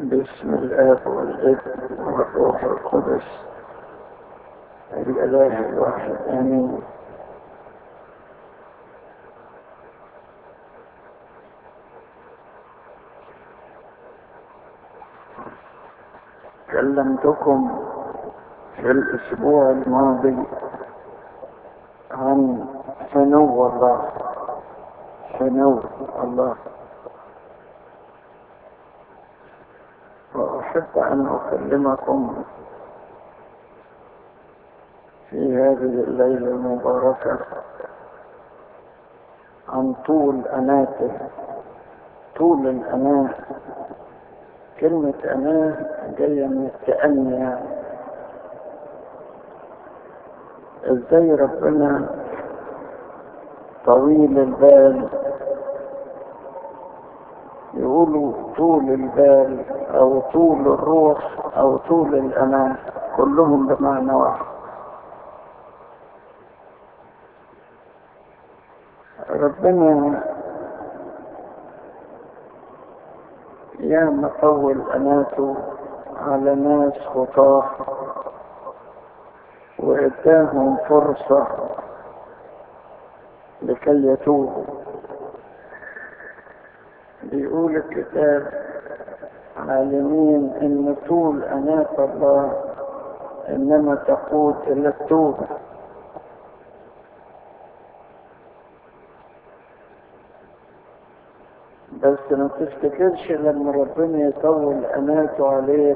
باسم الآب والابن والروح القدس الإله الواحد آمين كلمتكم في الأسبوع الماضي عن سنو الله سنو الله وأحب أن أكلمكم في هذه الليلة المباركة عن طول أناته طول الأناة كلمة أناة جاية من التأني يعني ازاي ربنا طويل البال يقولوا طول البال او طول الروح او طول الامان كلهم بمعنى واحد ربنا يا مطول اناته على ناس خطاه واداهم فرصة لكي يتوبوا بيقول الكتاب عالمين ان طول اناة الله انما تقود الى التوبة بس ما تفتكرش لما ربنا يطول اناته عليك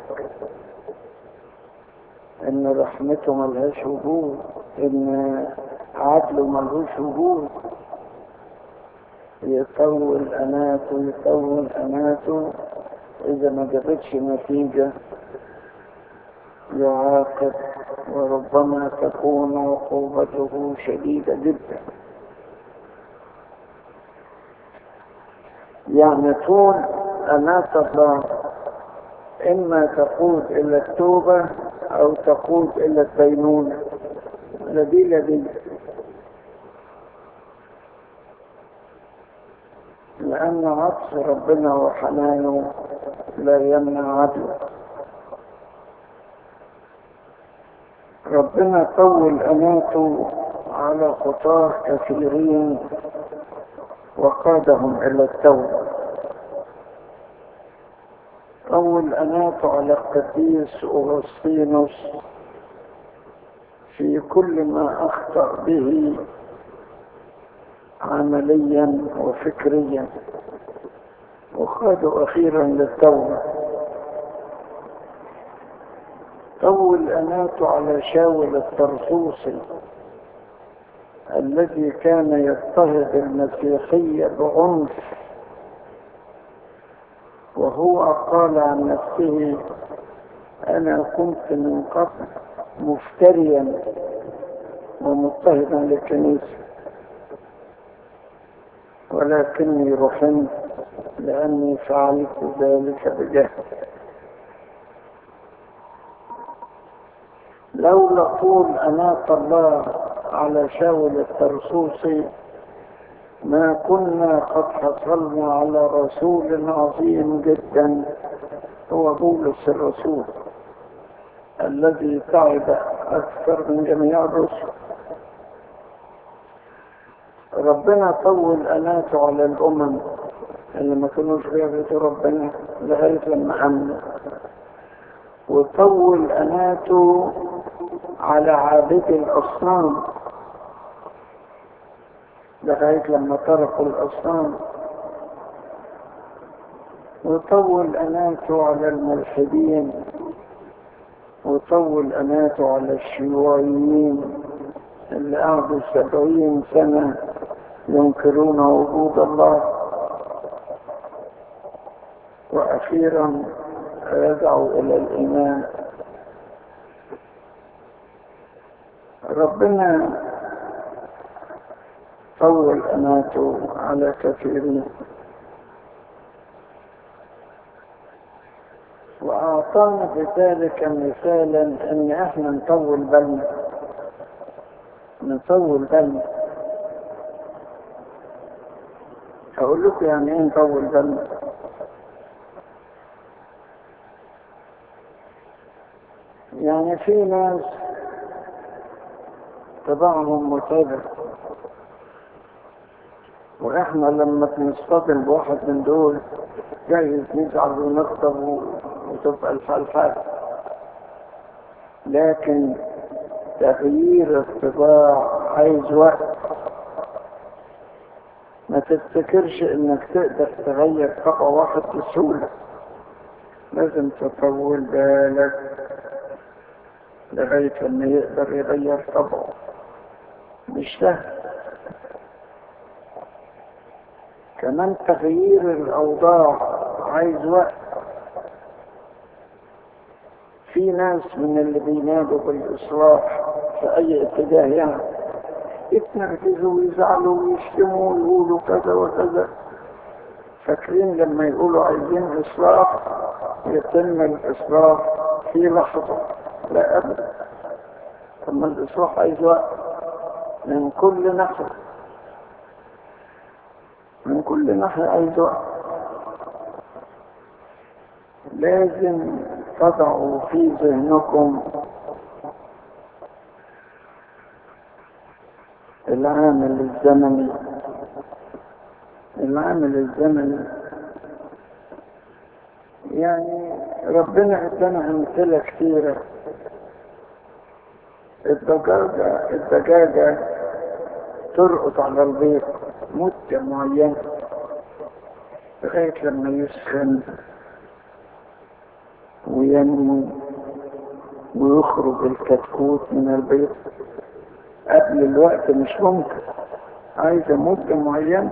ان رحمته ملهاش وجود ان عدله ملهوش وجود يطول اناته يطول اناته اذا ما جابتش نتيجة يعاقب وربما تكون عقوبته شديدة جدا يعني طول أناة الله إما تقود إلى التوبة أو تقود إلى الدينونة لدي لدي لأن عطف ربنا وحنانه لا يمنع عدله ربنا طول أناته على خطاه كثيرين وقادهم إلى التوبة طول أناته على القديس أغسطينوس في كل ما أخطأ به عمليا وفكريا وخادوا أخيرا للتوبة طول أناته على شاول الطرطوسي الذي كان يضطهد المسيحية بعنف وهو قال عن نفسه أنا كنت من قبل مفتريا ومضطهدا للكنيسة ولكني رحمت لأني فعلت ذلك بجهل لولا طول أناة الله على شاول الترسوسي ما كنا قد حصلنا على رسول عظيم جدا هو بولس الرسول الذي تعب أكثر من جميع الرسل ربنا طول أناته على الأمم اللي ما كانوش بيعبدوا ربنا لغاية لما أمنوا وطول أناته على عابدي الأصنام لغاية لما تركوا الأصنام وطول أناته على الملحدين وطول أناته على الشيوعيين اللي قعدوا سبعين سنة ينكرون وجود الله وأخيرا رجعوا إلى الإيمان ربنا طول أناته على كثيرين وأعطانا بذلك مثالا أن احنا نطول بالنا نطول بالنا أقول لكم يعني إيه نطول بالنا يعني في ناس طبعهم متابع واحنا لما بنصطدم بواحد من دول جايز نزعل ونغضب وتبقى الحال حال لكن تغيير الطباع عايز وقت ما تفتكرش انك تقدر تغير طبع واحد بسهولة لازم تطول بالك لغاية لما يقدر يغير طبعه مش سهل كمان تغيير الأوضاع عايز وقت في ناس من اللي بينادوا بالإصلاح في أي اتجاه يعني يتنرفزوا ويزعلوا ويشتموا ويقولوا كذا وكذا فاكرين لما يقولوا عايزين إصلاح يتم الإصلاح في لحظة لا أبدا ثم الإصلاح عايز وقت من كل ناحية من كل ناحية عايز وقت لازم تضعوا في ذهنكم العامل الزمني العامل الزمني يعني ربنا ادانا امثله كثيره الدجاجه الدجاجه ترقط على البيض مده معينه لغايه لما يسخن وينمو ويخرج الكتكوت من البيض قبل الوقت مش ممكن عايزة مدة معينة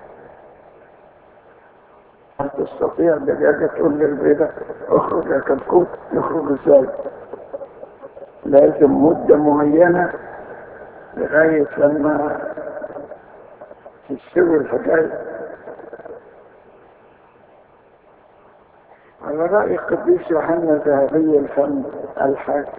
تستطيع دجاجة تقول للبيضة اخرج يا كتكوت يخرج ازاي لازم مدة معينة لغاية لما تستوي الحكاية على رأي القديس يوحنا ذهبي الفم الحاكم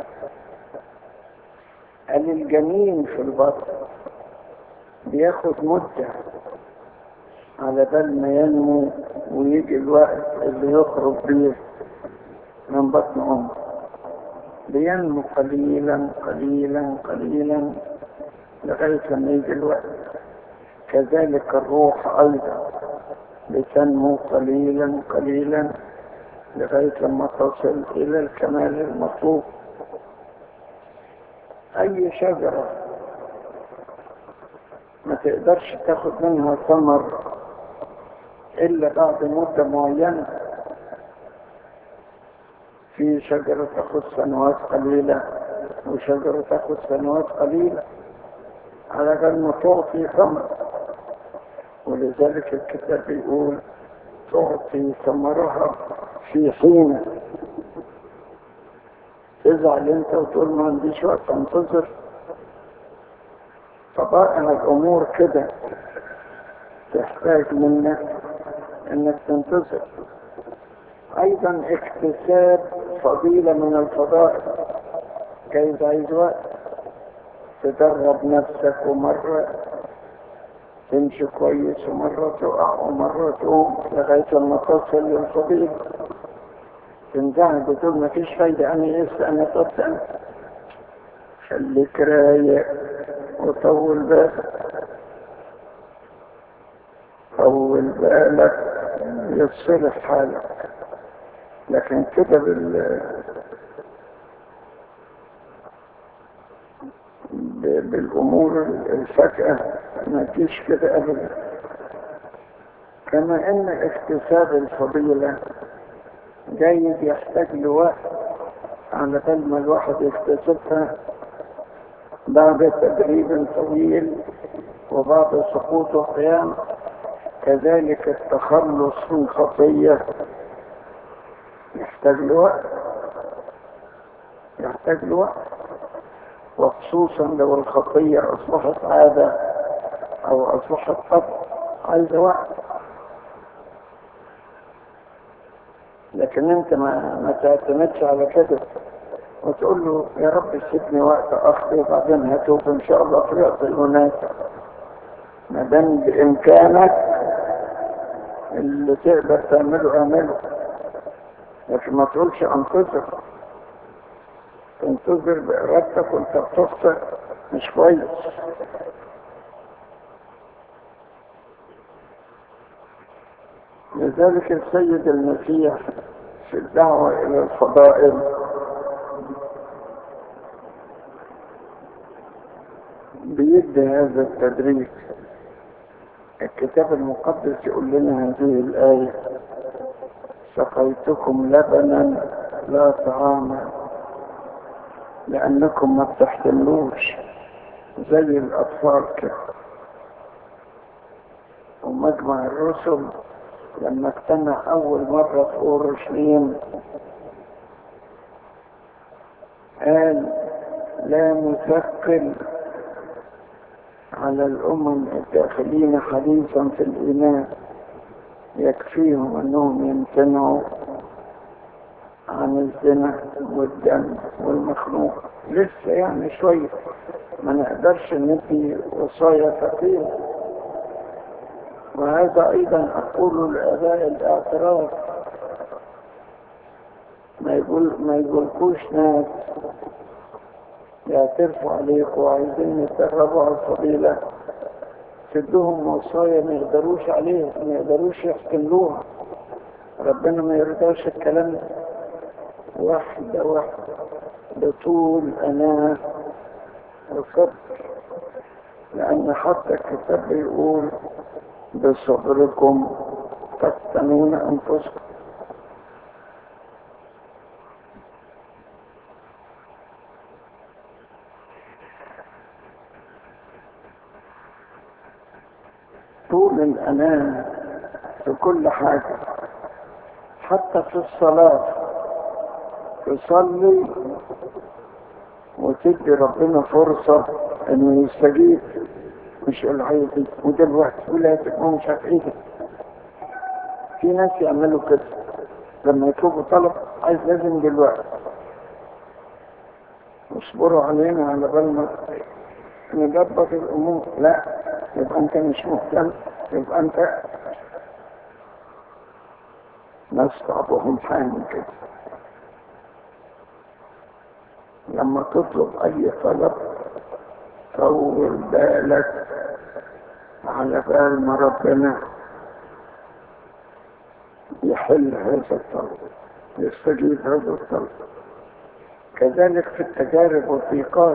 قال الجنين في البطن بياخد مدة على بال ما ينمو ويجي الوقت اللي يخرج بيه من بطن أمه بينمو قليلا قليلا قليلا لغاية لما يجي الوقت كذلك الروح أيضا بتنمو قليلا قليلا لغاية لما تصل إلى الكمال المطلوب أي شجرة ما تقدرش تاخد منها ثمر إلا بعد مدة معينة في شجرة تاخد سنوات قليلة وشجرة تاخد سنوات قليلة على بال ما تعطي ثمر ولذلك الكتاب بيقول تعطي ثمرها في حين تزعل انت وتقول ما عنديش وقت انتظر طبائع الامور كده تحتاج منك انك تنتظر ايضا اكتساب فضيلة من الفضائل جايز عايز وقت تدرب نفسك ومرة تمشي كويس ومرة تقع ومرة تقوم لغاية لما تصل للفضيلة تنزعج وتقول ما فيش فايدة أنا لسه أنا طب خليك رايق وطول بالك طول بالك يتصلح حالك لكن كده بال بالأمور الفجأة ما فيش كده أبدا كما أن اكتساب الفضيلة جايز يحتاج لوقت على بال ما الواحد يكتسبها بعد تدريب طويل وبعد سقوط القيام كذلك التخلص من خطية يحتاج لوقت يحتاج لوقت وخصوصا لو الخطية أصبحت عادة أو أصبحت طبع عايزة وقت لكن انت ما, ما تعتمدش على كده وتقول له يا رب سيبني وقت اخطي وبعدين هتوب ان شاء الله في الوقت المناسب ما دام بامكانك اللي تقدر تعمله اعمله لكن ما تقولش انتظر تنتظر بإرادتك وانت بتخطئ مش كويس لذلك السيد المسيح في الدعوة إلى الفضائل بيدي هذا التدريج الكتاب المقدس يقول لنا هذه الآية سقيتكم لبنا لا طعاما لأنكم ما بتحتملوش زي الأطفال كده ومجمع الرسل لما اجتمع أول مرة في أورشليم قال لا نثقل على الأمم الداخلين حديثا في الإيمان يكفيهم أنهم يمتنعوا عن الزنا والدم والمخلوق لسه يعني شوية ما نقدرش ندي وصايا ثقيلة وهذا أيضا أقول لآباء الاعتراف ما يقول ما يقولكوش ناس يعترفوا عليك وعايزين يتدربوا على الفضيلة تدوهم وصايا ما يقدروش عليها ما يقدروش يحتملوها ربنا ما يرضاش الكلام ده واحدة واحدة بطول أناة وصبر لأن حتى الكتاب بيقول بصبركم تفتنون أنفسكم طول الأمان في كل حاجة حتى في الصلاة تصلي وتدي ربنا فرصة انه يستجيب مش يقول عايزي ودلوقتي ولا تبقى مش عارف ايه ده في ناس يعملوا كده لما يطلبوا طلب عايز لازم دلوقتي اصبروا علينا على بال ما نظبط الامور لا يبقى انت مش مهتم يبقى انت ناس بعضهم حامل كده لما تطلب اي طلب طول بالك على بال ما ربنا يحل هذا الطلب يستجيب هذا الطلب كذلك في التجارب والضيقات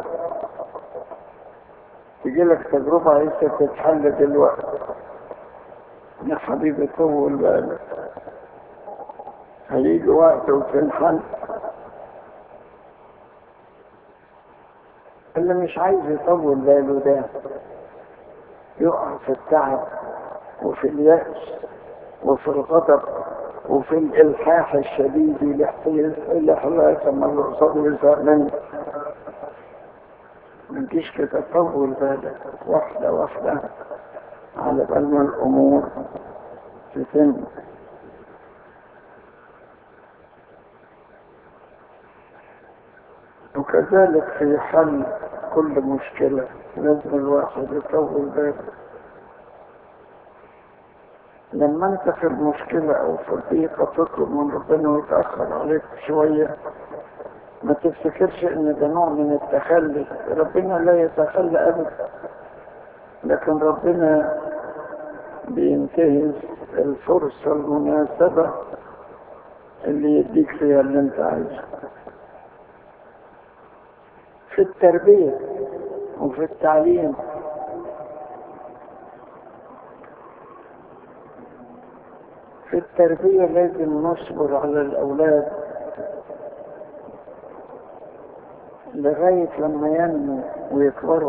تجي لك تجربة عايزة تتحل دلوقتي يا حبيبي طول بالك هيجي وقت وتنحل اللي مش عايز يطول باله ده يقع في التعب وفي اليأس وفي الغضب وفي الإلحاح الشديد الإحلاس لما الرسول يظهر منه ما تجيش كده طول بالك واحدة واحدة على بال ما الأمور تتم وكذلك في حل كل مشكلة لازم الواحد يطول باله لما انت في المشكلة او في الضيقة تطلب من ربنا ويتأخر عليك شوية ما تفتكرش ان ده نوع من التخلي ربنا لا يتخلى ابدا لكن ربنا بينتهز الفرصة المناسبة اللي يديك فيها اللي انت عايزه في التربية وفي التعليم في التربية لازم نصبر على الأولاد لغاية لما ينمو ويكبروا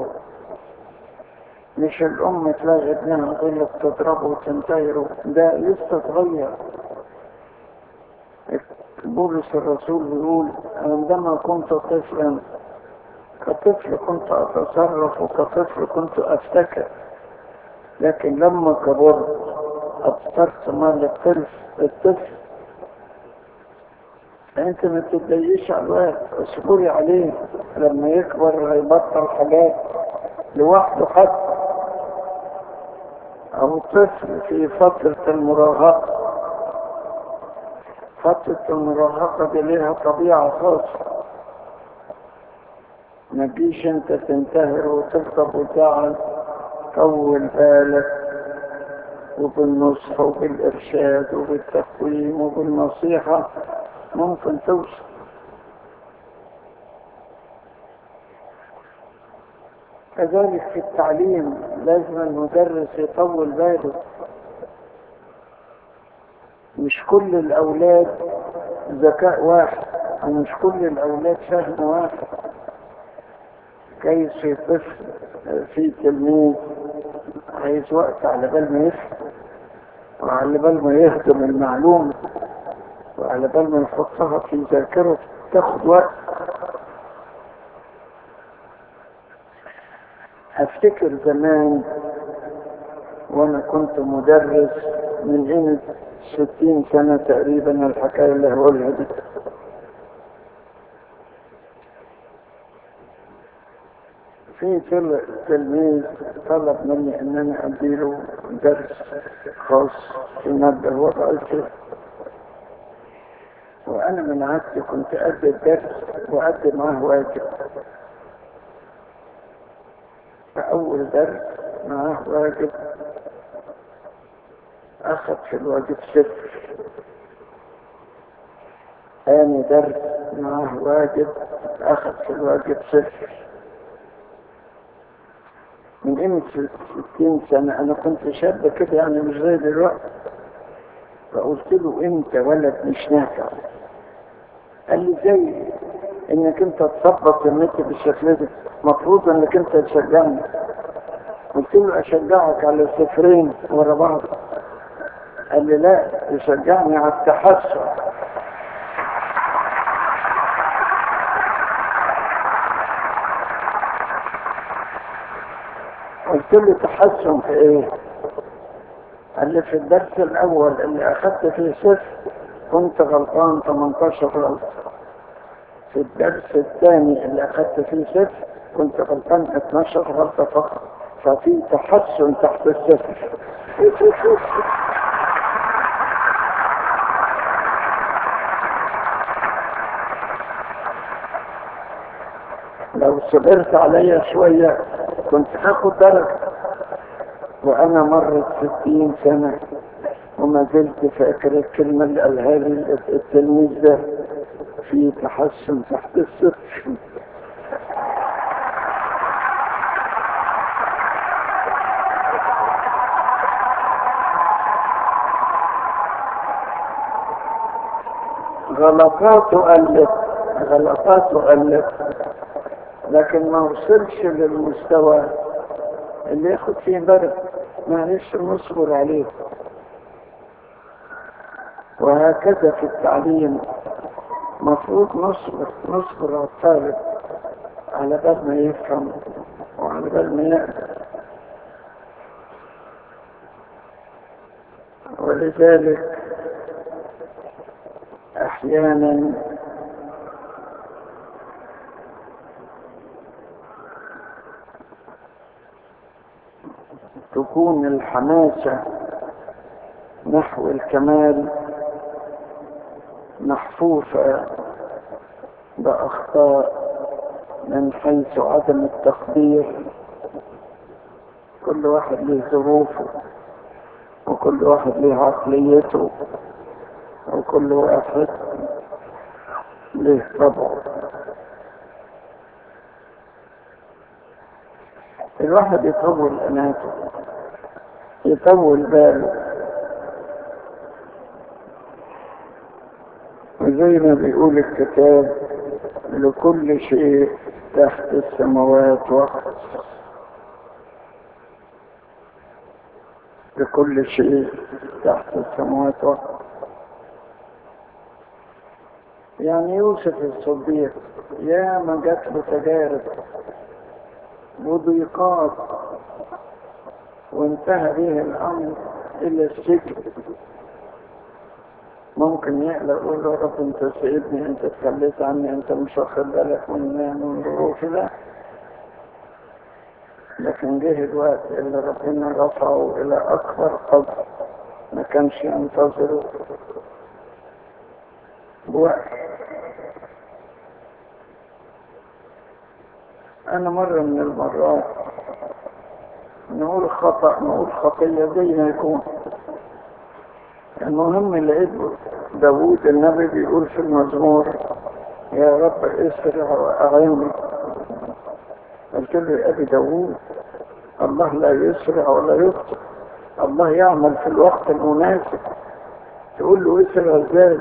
مش الأم تلاقي ابنها تقول لك تضربه وتنتهره ده لسه صغير بولس الرسول بيقول عندما كنت طفلا كطفل كنت أتصرف وكطفل كنت أفتكر لكن لما كبرت أبصرت مال الطفل الطفل انت ما تتضايقش على الوقت اصبري عليه لما يكبر هيبطل حاجات لوحده حتى او طفل في فترة المراهقة فترة المراهقة دي ليها طبيعة خاصة ما تجيش انت تنتهر وتغضب وتزعل طول بالك وبالنصح وبالإرشاد وبالتقويم وبالنصيحة ممكن توصل كذلك في التعليم لازم المدرس يطول باله مش كل الأولاد ذكاء واحد ومش كل الأولاد فهم واحد كيف في طفل في تلميذ عايز وقت على بال ما يفهم وعلى بال ما يهضم المعلومة وعلى بال ما يحطها في ذاكرته تاخد وقت افتكر زمان وانا كنت مدرس من قيمة ستين سنة تقريبا الحكاية اللي هقولها دي في تلميذ طلب مني ان انا اديله درس خاص في مادة هو ضعيف وانا من عادتي كنت ادي الدرس وادي معاه واجب فاول درس معاه واجب اخذ في الواجب صفر ثاني درس معاه واجب اخذ في الواجب صفر من قيمة ستين سنة أنا كنت شاب كده يعني مش زي دلوقتي فقلت له أنت ولد مش نافع قال لي زي إنك أنت تثبط النت بالشكل ده المفروض إنك أنت تشجعني قلت له أشجعك على صفرين ورا بعض قال لي لا تشجعني على التحسن قلت له تحسن في ايه قال لي في الدرس الاول اللي اخذت فيه صفر كنت غلطان 18 غلطة في الدرس الثاني اللي اخذت فيه صفر كنت غلطان 12 غلطة فقط ففي تحسن تحت الصفر لو صبرت عليا شوية كنت هاخد درجة وانا مرت ستين سنة وما زلت فاكر الكلمة اللي قالها لي التلميذ ده في تحسن تحت الصفر غلطاته قلت غلطاته قلت لكن ما وصلش للمستوى اللي ياخد فيه برد معلش نصبر عليه وهكذا في التعليم مفروض نصبر نصبر على الطالب على بال ما يفهم وعلى بال ما يقدر ولذلك احيانا تكون الحماسة نحو الكمال محفوفة بأخطاء من حيث عدم التقدير كل واحد له ظروفه وكل واحد له عقليته وكل واحد له طبعه الواحد يطول أناته يطول باله وزي ما بيقول الكتاب لكل شيء تحت السماوات وقت لكل شيء تحت السماوات وقت يعني يوسف الصديق يا ما جات له تجارب وضيقات وانتهى به الامر الى السجن ممكن يقلق يقول له رب انت سيدني انت تخليت عني انت مش واخد بالك من من ظروفي لا لكن جه الوقت اللي ربنا رفعه الى اكبر قدر ما كانش ينتظره بوقت أنا مرة من المرات نقول خطأ نقول خطية زي ما يكون المهم لقيت داوود النبي بيقول في المزمور يا رب اسرع وأعيني قلت له يا أبي داوود الله لا يسرع ولا يبطئ الله يعمل في الوقت المناسب تقول له اسرع ازاي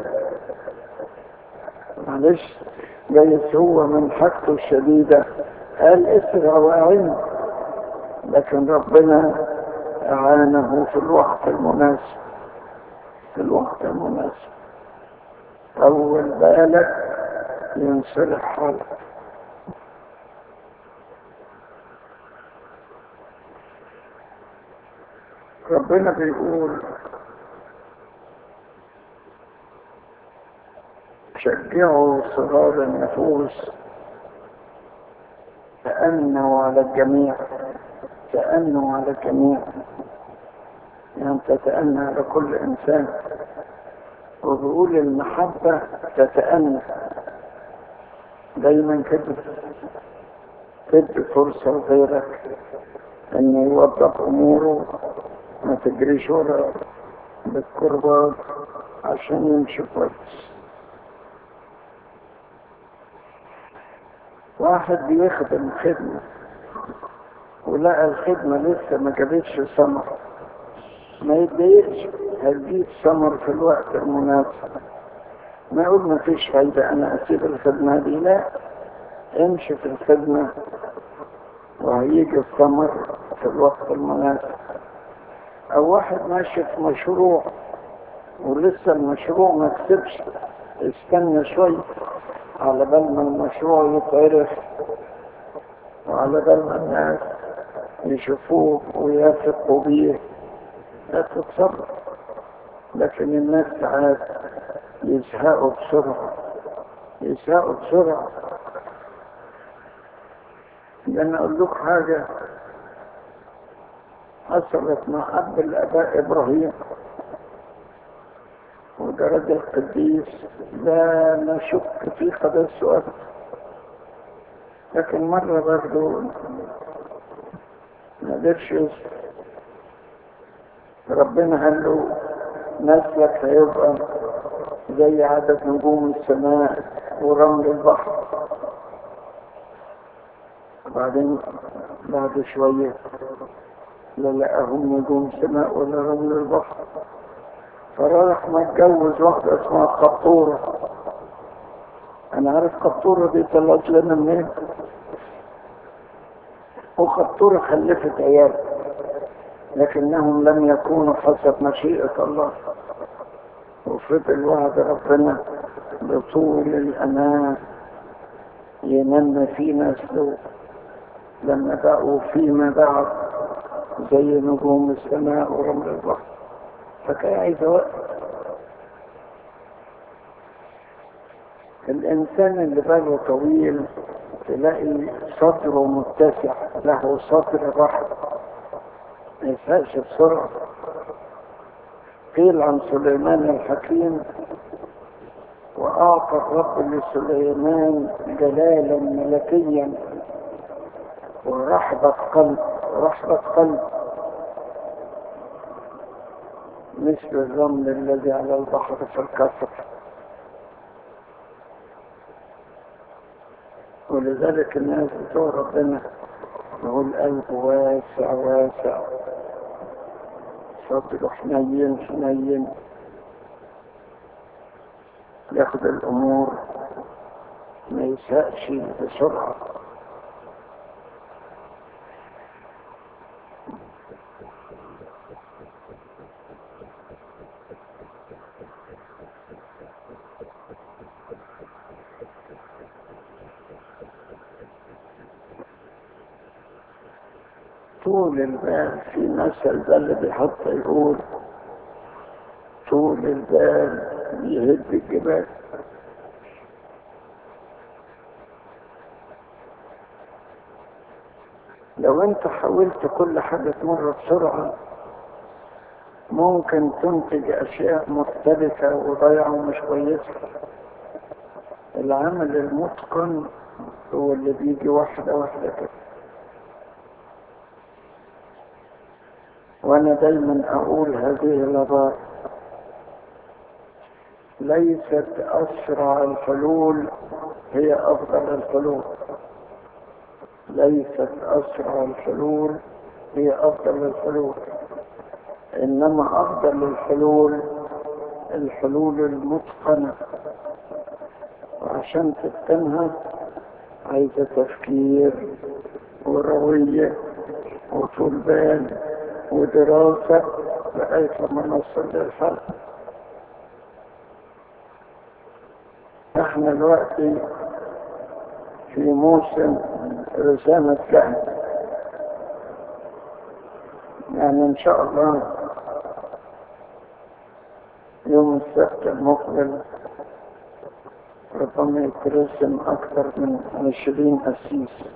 معلش جايز هو من حاجته الشديدة قال اسرع واعن لكن ربنا اعانه في الوقت المناسب في الوقت المناسب طول بالك ينصلح حالك ربنا بيقول شجعوا صغار النفوس تأنوا على الجميع تأنوا على الجميع يعني تتأنى على كل إنسان وبيقول المحبة تتأنى دايما كده تدي فرصة لغيرك أن يوضح أموره ما تجريش ورا بالكربات عشان يمشي كويس واحد بيخدم خدمة ولقى الخدمة لسه ما جابتش ثمر ما يتضايقش هتجيب ثمر في الوقت المناسب ما يقول ما فيش فايدة أنا أسيب الخدمة دي لا امشي في الخدمة وهيجي الثمر في الوقت المناسب أو واحد ماشي في مشروع ولسه المشروع ما كسبش استنى شوي على بال ما المشروع يتعرف وعلى بال ما الناس يشوفوه ويثقوا بيه لا تتصرف لكن الناس ساعات يزهقوا بسرعة يزهقوا بسرعة لأن أقول لك حاجة حصلت مع أب الآباء إبراهيم وده راجل قديس لا نشك في قدر السؤال لكن مرة برضه ما قدرش ربنا قال له نسلك هيبقى زي عدد نجوم السماء ورمل البحر وبعدين بعد شوية لا لقاهم نجوم سماء ولا رمل البحر فراح متجوز واحدة اسمها قطورة أنا عارف قطورة دي طلعت لنا منين وقطورة خلفت عيال لكنهم لم يكونوا حسب مشيئة الله وفضل وعد ربنا بطول الأمان ينمى في نسله لما بقوا فيما بعد زي نجوم السماء ورمل البحر فكان عايز وقت الإنسان اللي باله طويل تلاقي صدره متسع له صدر رحب ما يفهمش بسرعة قيل عن سليمان الحكيم وأعطى الرب لسليمان جلالا ملكيا ورحبة قلب رحبة قلب مثل الرمل الذي على البحر في الكسر ولذلك الناس بتوع ربنا يقول قلب واسع واسع صدره حنين حنين ياخد الامور ما يساءش بسرعه طول البال في مثل ده اللي بيحط يقول طول البال يهد الجبال لو انت حاولت كل حاجة تمر بسرعة ممكن تنتج اشياء مختلفة وضيعة ومش كويسة العمل المتقن هو اللي بيجي واحدة واحدة كده وأنا دايما أقول هذه العبارة ليست أسرع الحلول هي أفضل الحلول ليست أسرع الحلول هي أفضل الحلول إنما أفضل الحلول الحلول المتقنة وعشان تتقنها عايزة تفكير وروية وطول بال ودراسة لغاية لما نوصل للحل احنا دلوقتي في موسم رسالة كهن يعني ان شاء الله يوم السبت المقبل ربما يترسم اكثر من عشرين اسيس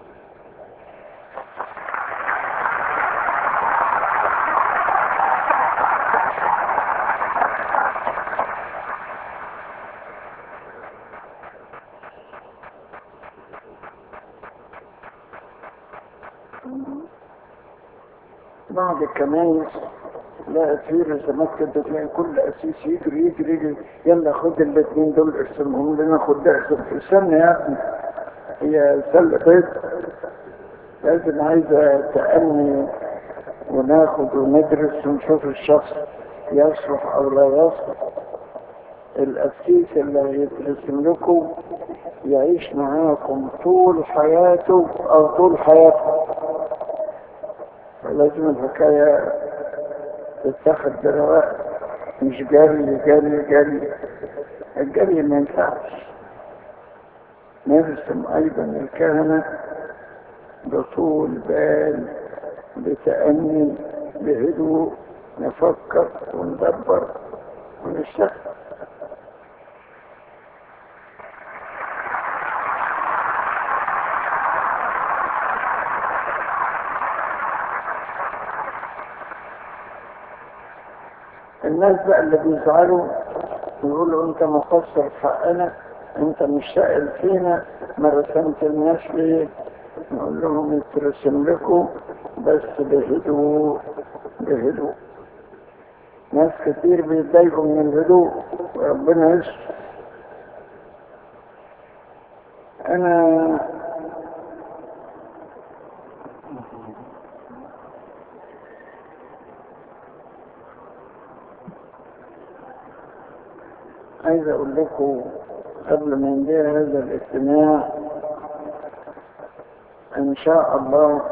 بعض الكنايس لا في رسمات كده تلاقي كل اسيس يجري يجري يجري يلا خد الاثنين دول ارسمهم لنا خد ده ارسم استنى يا ابني هي سلة بيت لازم عايزة تأني وناخد وندرس ونشوف الشخص يصلح او لا يصلح الأسيس اللي هيترسم لكم يعيش معاكم طول حياته أو طول حياته فلازم الحكاية تتخذ برواء مش جري جري جري الجري ما ينفعش نرسم أيضا الكهنة بطول بال بتأني بهدوء نفكر وندبر ونشتغل الناس بقى اللي بيزعلوا يقولوا انت مقصر في حقنا انت مش سائل فينا ما رسمت الناس ليه نقول لهم يترسم لكم بس بهدوء بهدوء ناس كتير بيتضايقوا من الهدوء وربنا يستر انا عايز اقول لكم قبل ما ينتهي هذا الاجتماع ان شاء الله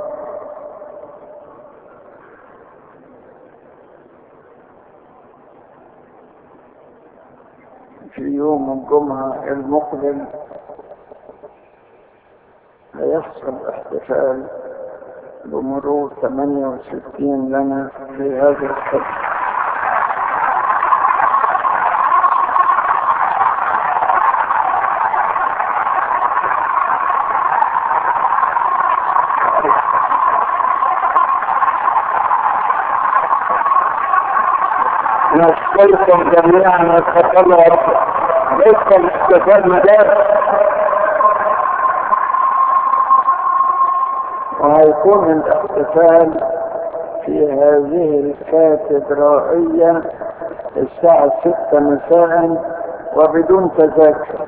في يوم الجمعة المقبل هيحصل احتفال بمرور 68 لنا في هذا الحج نشكركم جميعا وتفضلوا لكم استفاد مدار وهيكون الاحتفال في هذه الكاتدرائية الساعة ستة مساء وبدون تذاكر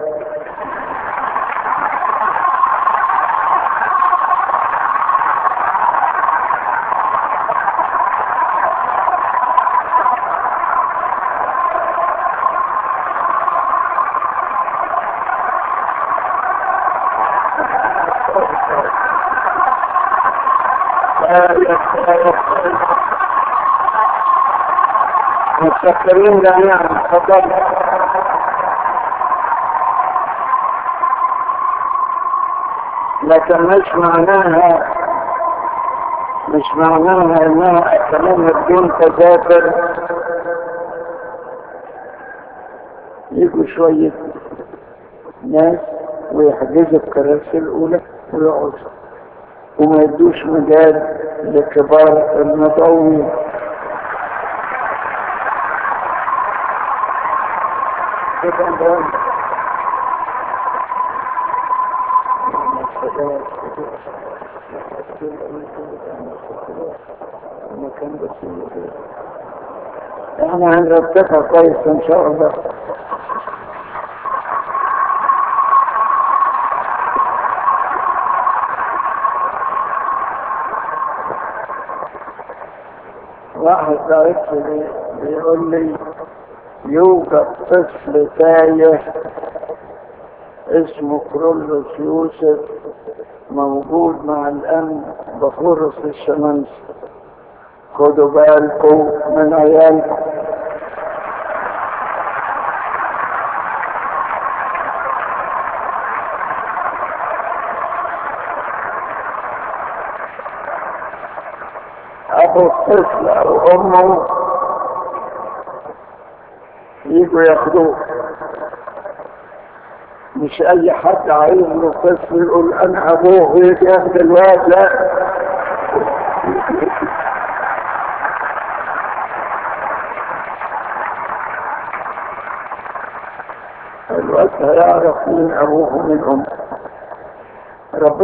متشكرين جميعا تفضل لكن مش معناها مش معناها انها كمان بدون تذاكر يجوا شوية ناس ويحجزوا الكراسي الأولى ويقعدوا وما يدوش مجال لكبار المدعوين الأدوات المكان بس احنا هنرتبها كويس ان شاء الله واحد قريت لي بيقول لي يوجد طفل تايه اسمه كرولوس يوسف موجود مع الأمن بخرص الشمس خدوا بالكم من عيالكم أبو الطفل أو أمه يجوا ياخدوه مش أي حد عايز له طفل يقول أنا أبوه ويجي ياخد الواد لا الواد هيعرف مين أبوه ومن أمه ربنا